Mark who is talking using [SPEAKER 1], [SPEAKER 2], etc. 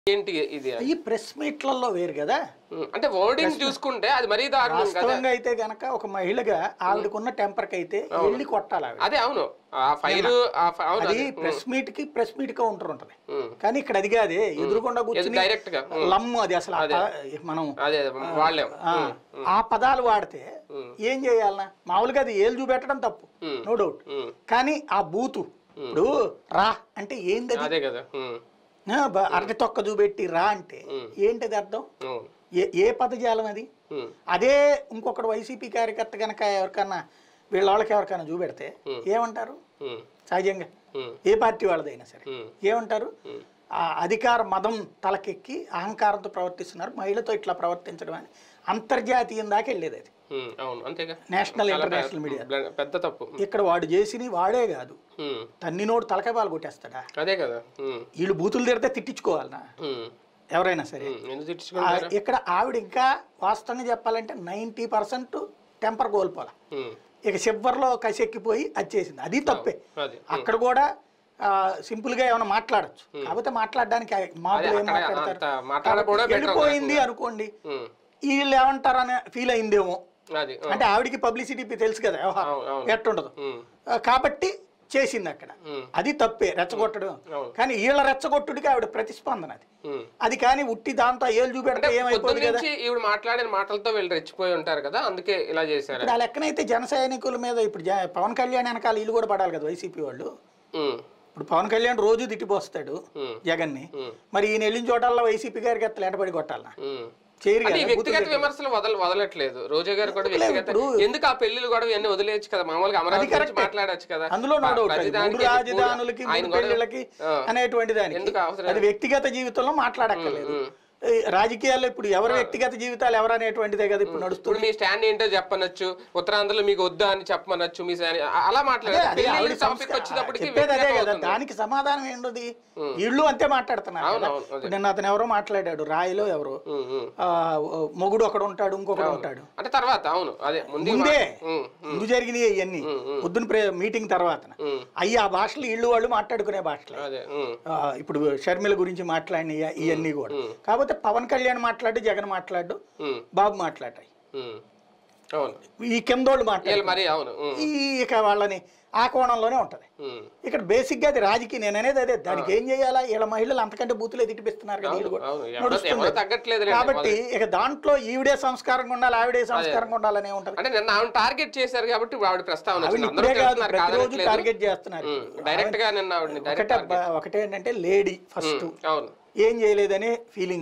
[SPEAKER 1] ఏంటి ఇది
[SPEAKER 2] ఈ ప్రెస్ మీట్లలో వేరు కదా
[SPEAKER 1] ఉమ్, అంటే వర్డింగ్ చూసుకుంటే అది మరీ దారుణం కదా
[SPEAKER 2] వాస్తవంగా అయితే గనక ఒక మహిళగా ఆవిడకున్న టెంపర్ కి అయితే వెళ్ళి కొట్టాలి ఆవిడ
[SPEAKER 1] అదే అవును ఆ ఫైర్ ఆ ఫ- అవును
[SPEAKER 2] అది
[SPEAKER 1] అది
[SPEAKER 2] ప్రెస్ మీట్ కి ప్రెస్ మీట్ కౌంటర్ ఉంటది
[SPEAKER 1] ఉమ్.
[SPEAKER 2] కానీ ఇక్కడ అది కాదే ఎదురుకుండా కూర్చుని
[SPEAKER 1] డైరెక్ట్ గా ఉమ్,
[SPEAKER 2] లమ్ము అది అసలు ఆ పద- మనం
[SPEAKER 1] అదే అదే, వాళ్ళే
[SPEAKER 2] ఆ, ఆ పదాలు వాడితే ఏం చేయాలన్నా మామూలుగా అది ఏళ్ళు చూపెట్టడం తప్పు
[SPEAKER 1] ఉమ్.
[SPEAKER 2] నో డౌట్
[SPEAKER 1] ఉమ్,
[SPEAKER 2] కానీ ఆ బూతు ఇప్పుడు రా అంటే ఏంది అది
[SPEAKER 1] అదే కదా ఉమ్,
[SPEAKER 2] ఆ, బ- అరటి తొక్క చూపెట్టి రా అంటే ఏంటది అర్థం
[SPEAKER 1] అవును
[SPEAKER 2] ఏ ఏ పదజాలం అది
[SPEAKER 1] ఉమ్,
[SPEAKER 2] అదే ఇంకొకడు వైసీపీ కార్యకర్త కనుక ఎవరికన్నా వీళ్ళ వాళ్ళకి ఎవరికైనా చూపెడితే ఏమంటారు
[SPEAKER 1] ఉమ్,
[SPEAKER 2] సహజంగా
[SPEAKER 1] ఉమ్,
[SPEAKER 2] ఏ పార్టీ వాళ్ళదైనా సరే
[SPEAKER 1] ఉమ్,
[SPEAKER 2] ఏమంటారు ఆ అధికార మదం తలకెక్కి అహంకారంతో ప్రవర్తిస్తున్నారు మహిళతో ఇట్లా ప్రవర్తించడం అని అంతర్జాతీయం దాకా వెళ్ళేది అది
[SPEAKER 1] ఉమ్, అవును అంతేగా
[SPEAKER 2] నేషనల్
[SPEAKER 1] చాలా
[SPEAKER 2] ఇంటర్నేషనల్ మీడియా
[SPEAKER 1] పెద్ద- పెద్ద తప్పు
[SPEAKER 2] ఇక్కడ వాడు చేసినవి వాడే కాదు
[SPEAKER 1] ఉమ్,
[SPEAKER 2] తన్నినోడు తలకాయ పాలు కొట్టేస్తాడా
[SPEAKER 1] అదే కదా ఉమ్,
[SPEAKER 2] వీళ్ళు బూతులు తిడితే తిట్టించుకోవాలనా
[SPEAKER 1] ఉమ్,
[SPEAKER 2] ఎవరైనా సరే
[SPEAKER 1] ఉమ్, ఎందుకు
[SPEAKER 2] ఆ,
[SPEAKER 1] తిట్టించుకుంటారు
[SPEAKER 2] ఇక్కడ ఆవిడ ఇంకా వాస్తవంగా చెప్పాలంటే నైంటీ పర్సెంట్ టెంపర్ కోల్పోవాలి
[SPEAKER 1] ఉమ్,
[SPEAKER 2] ఇక చివరిలో కసెక్కిపోయి అది చేసింది అది తప్పే
[SPEAKER 1] అది
[SPEAKER 2] అక్కడ కూడా ఆ, సింపుల్ గా ఏమైనా మాట్లాడొచ్చు కాకపోతే మాట్లాడడానికి మాటలు ఏం
[SPEAKER 1] అక్కడ
[SPEAKER 2] మాట్లాడతారు
[SPEAKER 1] అంత మాట్లాడకపోవడం better
[SPEAKER 2] వెళ్ళిపోయింది అనుకోండి
[SPEAKER 1] ఉమ్,
[SPEAKER 2] వీళ్ళు ఏమంటారని ఫీల్ అయిందేమో
[SPEAKER 1] అది ఉమ్,
[SPEAKER 2] అంటే ఆవిడికి పబ్లిసిటీ తెలుసు కదా వ్యవహారం
[SPEAKER 1] అవును అవును
[SPEAKER 2] ఎట్టుండదు
[SPEAKER 1] ఉమ్,
[SPEAKER 2] ఆ, కాబట్టి చేసింది అక్కడ
[SPEAKER 1] ఉమ్,
[SPEAKER 2] అది తప్పే రెచ్చగొట్టడం
[SPEAKER 1] అవును.
[SPEAKER 2] కానీ వీళ్ళ రెచ్చగొట్టుడికి ఆవిడ ప్రతిస్పందన అది
[SPEAKER 1] ఉమ్.
[SPEAKER 2] అది కానీ ఉట్టి దాంతో ఏళ్ళు చూపెడితే ఏమైపోతుంది
[SPEAKER 1] పొద్దున్న
[SPEAKER 2] కదా
[SPEAKER 1] నుంచి ఈవిడ మాట్లాడిన మాటలతో వీళ్ళు రెచ్చిపోయి ఉంటారు కదా అందుకే ఇలా చేశారు
[SPEAKER 2] ఇప్పుడు ఆ లెక్కనైతే జన సైనికుల మీద ఇప్పుడు జ- పవన్ కళ్యాణ్ వెనకాల వీళ్ళు కూడా పడాలి కదా వైసీపీ వాళ్ళు
[SPEAKER 1] ఉమ్,
[SPEAKER 2] ఇప్పుడు పవన్ కళ్యాణ్ రోజు తిట్టిపోస్తాడు
[SPEAKER 1] ఉమ్,
[SPEAKER 2] జగన్ని
[SPEAKER 1] ఉమ్,
[SPEAKER 2] మరి ఈయన వెళ్ళిన చోటల్లో వైసీపీ గారికి ఎత్తలు ఎటబడి కొట్టాలనా
[SPEAKER 1] ఉమ్.
[SPEAKER 2] చేయరు
[SPEAKER 1] అంటే ఈ
[SPEAKER 2] కదా
[SPEAKER 1] వ్యక్తిగత విమర్శలు వదల వదలట్లేదు రోజా గారు కూడా వ్యక్తిగత
[SPEAKER 2] ఇప్పుడు-
[SPEAKER 1] ఎందుకు ఆ పెళ్లిలు కూడా ఇవన్నీ వదిలేయచ్చు కదా మామూలుగా అమరావతి గురించి
[SPEAKER 2] కరెక్టే.
[SPEAKER 1] మాట్లాడొచ్చు కదా
[SPEAKER 2] అందులో నో డౌట్ అది.
[SPEAKER 1] ప్రతిదానికి
[SPEAKER 2] మూడు రాజధానులకి
[SPEAKER 1] ఆయన
[SPEAKER 2] మూడు
[SPEAKER 1] కూడా
[SPEAKER 2] పెళ్లిళ్ళకి
[SPEAKER 1] ఆ.
[SPEAKER 2] అనేటువంటి దానికి
[SPEAKER 1] ఎందుకు అవసరం
[SPEAKER 2] అది వ్యక్తిగత జీవితంలో మాట్లాడక్కర్లేదు
[SPEAKER 1] ఉమ్.
[SPEAKER 2] ఈ రాజకీయాల్లో ఇప్పుడు ఎవరి వ్యక్తిగత జీవితాలు ఎవరు అనేటువంటిదే కదా ఇప్పుడు నడుస్తుంది
[SPEAKER 1] ఇప్పుడు మీ స్టాండ్ ఏంటో చెప్పనొచ్చు ఉత్తరాంధ్రలో మీకు వద్దా అని చెప్పనొచ్చు మీ stand- అ- అలా
[SPEAKER 2] అదే
[SPEAKER 1] మాట్లాడారు
[SPEAKER 2] అదే ఆవిడ
[SPEAKER 1] పెళ్లి టాపిక్
[SPEAKER 2] సంస్క-
[SPEAKER 1] వచ్చేటప్పటికి
[SPEAKER 2] చెప్పేది అదే
[SPEAKER 1] వ్యక్తిగతం
[SPEAKER 2] కదా
[SPEAKER 1] అవుతుంది.
[SPEAKER 2] దానికి సమాధానం ఏంటది ఇళ్ళు అంతే మాట్లాడుతున్నారు
[SPEAKER 1] అవును,
[SPEAKER 2] కదా.
[SPEAKER 1] అవును, అదే.
[SPEAKER 2] ఇప్పుడు నిన్న అతను ఎవరో మాట్లాడాడు రాయిలో ఎవరో
[SPEAKER 1] ఉమ్, ఉమ్.
[SPEAKER 2] ఆ, మొగుడు ఒకడు ఉంటాడు ఇంకొకడు ఉంటాడు
[SPEAKER 1] అంటే తర్వాత అవును అదే ముందు
[SPEAKER 2] ముందే
[SPEAKER 1] ఉమ్,
[SPEAKER 2] ముందు జరిగినాయి ఇవన్నీ పొద్దున ప్రే మీటింగ్ తర్వాత
[SPEAKER 1] ఉమ్.
[SPEAKER 2] అయ్యి ఆ భాషలు ఇళ్ళు వాళ్ళు మాట్లాడుకునే భాషలు
[SPEAKER 1] అదే ఉమ్,
[SPEAKER 2] ఆ, ఇప్పుడు షర్మిల గురించి మాట్లాడిన ఇవన్నీ కూడా కాకపోతే పవన్ కళ్యాణ్ మాట్లాడు జగన్ మాట్లాడు
[SPEAKER 1] ఉమ్,
[SPEAKER 2] బాబు మాట్లాడాయి
[SPEAKER 1] ఉమ్. అవును
[SPEAKER 2] ఈ కిందోళ్ళు మాట్లాడు
[SPEAKER 1] వీళ్ళు మరి అవును ఉమ్,
[SPEAKER 2] ఈ ఇక వాళ్ళని ఆ కోణంలోనే ఉంటది
[SPEAKER 1] ఉమ్.
[SPEAKER 2] ఇక్కడ బేసిక్ గా అది రాజకీయ నేను అనేది అదే దానికి ఏం చేయాలా వీళ్ళ మహిళలు అంతకంటే బూతులే తిట్టిపిస్తున్నారు కదా వీళ్ళు కూడా
[SPEAKER 1] అవును ఎవరో
[SPEAKER 2] నడుస్తుంది.
[SPEAKER 1] ఎవరో తగ్గట్లేదు
[SPEAKER 2] కాబట్టి ఇక దాంట్లో ఈవిడే సంస్కారంగా ఉండాలి ఆవిడే సంస్కారంగా ఉండాలనే ఉంటది
[SPEAKER 1] అంటే నిన్న ఆవిడ టార్గెట్ చేశారు కాబట్టి ఇప్పుడు ఆవిడ ప్రస్తావన
[SPEAKER 2] ఆవిడ
[SPEAKER 1] వచ్చింది. అందరూ
[SPEAKER 2] ఇప్పుడే కాదు
[SPEAKER 1] తిడుతున్నారు,
[SPEAKER 2] ప్రతిరోజు
[SPEAKER 1] కాదనట్లేదు.
[SPEAKER 2] టార్గెట్ చేస్తున్నారు
[SPEAKER 1] ఉమ్, డైరెక్ట్ గా నిన్న ఆవిడని డైరెక్ట్
[SPEAKER 2] ఒకటే ఒకటేంటంటే లేడీ ఫస్ట్
[SPEAKER 1] అవును
[SPEAKER 2] ఏం చేయలేదనే ఫీలింగ్